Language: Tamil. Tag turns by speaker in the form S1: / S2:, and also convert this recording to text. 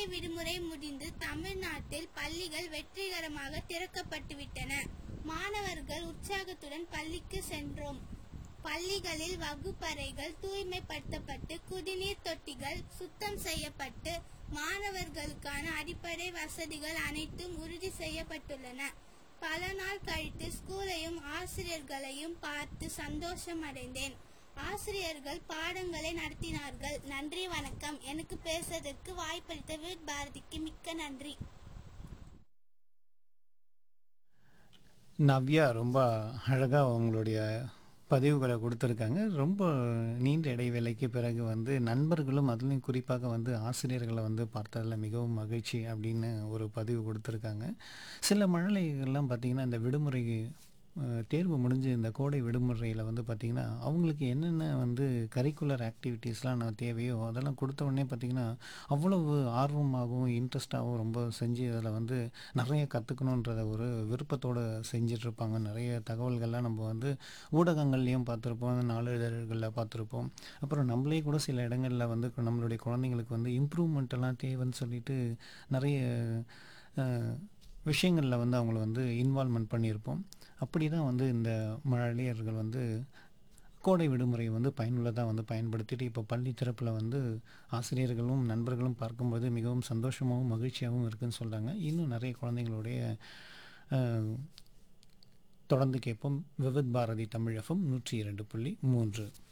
S1: விடுமுறை முடிந்து தமிழ்நாட்டில் பள்ளிகள் வெற்றிகரமாக திறக்கப்பட்டுவிட்டன மாணவர்கள் உற்சாகத்துடன் பள்ளிக்கு சென்றோம் பள்ளிகளில் வகுப்பறைகள் தூய்மைப்படுத்தப்பட்டு குடிநீர் தொட்டிகள் சுத்தம் செய்யப்பட்டு மாணவர்களுக்கான அடிப்படை வசதிகள் அனைத்தும் உறுதி செய்யப்பட்டுள்ளன பல நாள் கழித்து ஸ்கூலையும் ஆசிரியர்களையும் பார்த்து சந்தோஷம் அடைந்தேன் ஆசிரியர்கள் பாடங்களை நடத்தினார்கள் நன்றி வணக்கம் எனக்கு பேசுவதற்கு வாய்ப்பளித்த வீட் பாரதிக்கு மிக்க நன்றி
S2: நவ்யா ரொம்ப அழகாக அவங்களுடைய பதிவுகளை கொடுத்துருக்காங்க ரொம்ப நீண்ட இடைவேளைக்கு பிறகு வந்து நண்பர்களும் அதுலேயும் குறிப்பாக வந்து ஆசிரியர்களை வந்து பார்த்ததில் மிகவும் மகிழ்ச்சி அப்படின்னு ஒரு பதிவு கொடுத்துருக்காங்க சில மழலைகள்லாம் பார்த்திங்கன்னா இந்த விடுமுறை அஹ், தேர்வு முடிஞ்சு இந்த கோடை விடுமுறையில் வந்து பார்த்திங்கன்னா அவங்களுக்கு என்னென்ன வந்து கரிக்குலர் ஆக்டிவிட்டீஸ்லாம் நான் தேவையோ அதெல்லாம் கொடுத்த உடனே பார்த்திங்கன்னா அவ்வளவு ஆர்வமாகவும் இன்ட்ரெஸ்டாகவும் ரொம்ப செஞ்சு அதில் வந்து நிறைய கற்றுக்கணுன்றத ஒரு விருப்பத்தோடு செஞ்சிட்ருப்பாங்க நிறைய தகவல்கள்லாம் நம்ம வந்து ஊடகங்கள்லேயும் பார்த்துருப்போம் நாளிதழ்களில் பார்த்துருப்போம் அப்புறம் நம்மளே கூட சில இடங்களில் வந்து நம்மளுடைய குழந்தைங்களுக்கு வந்து இம்ப்ரூவ்மெண்ட் எல்லாம் தேவைன்னு சொல்லிட்டு நிறைய அஹ், விஷயங்களில் வந்து அவங்கள வந்து இன்வால்மெண்ட் பண்ணியிருப்போம் அப்படி தான் வந்து இந்த மழலையர்கள் வந்து கோடை விடுமுறையை வந்து பயனுள்ளதாக வந்து பயன்படுத்திட்டு இப்போ பள்ளி திறப்பில் வந்து ஆசிரியர்களும் நண்பர்களும் பார்க்கும்போது மிகவும் சந்தோஷமாகவும் மகிழ்ச்சியாகவும் இருக்குன்னு சொல்கிறாங்க இன்னும் நிறைய குழந்தைங்களுடைய அஹ், தொடர்ந்து கேட்போம் விவித் பாரதி தமிழகம் நூற்றி இரண்டு புள்ளி மூன்று